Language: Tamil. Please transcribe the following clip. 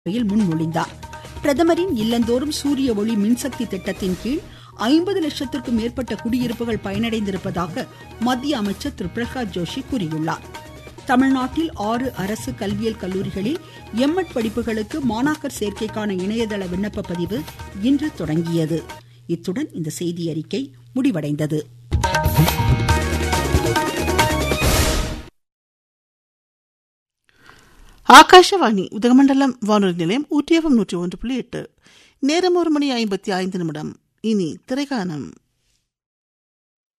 யில் முன்மொழிந்தார் பிரதமரின் இல்லந்தோறும் சூரிய ஒளி மின்சக்தி திட்டத்தின் கீழ் ஐம்பது லட்சத்திற்கும் மேற்பட்ட குடியிருப்புகள் பயனடைந்திருப்பதாக மத்திய அமைச்சர் திரு பிரகலாத் ஜோஷி கூறியுள்ளார் தமிழ்நாட்டில் ஆறு அரசு கல்வியியல் கல்லூரிகளில் எம்எட் படிப்புகளுக்கு மாணாக்கர் சேர்க்கைக்கான இணையதள விண்ணப்ப பதிவு இன்று தொடங்கியது இத்துடன் இந்த செய்தியறிக்கை முடிவடைந்தது ஆகாஷவாணி உதகமண்டலம் வானொலி நிலையம் ஊட்டியவம் நூற்றி ஒன்று புள்ளி எட்டு நேரம் ஒரு மணி ஐம்பத்தி ஐந்து நிமிடம் இனி திரைகானம்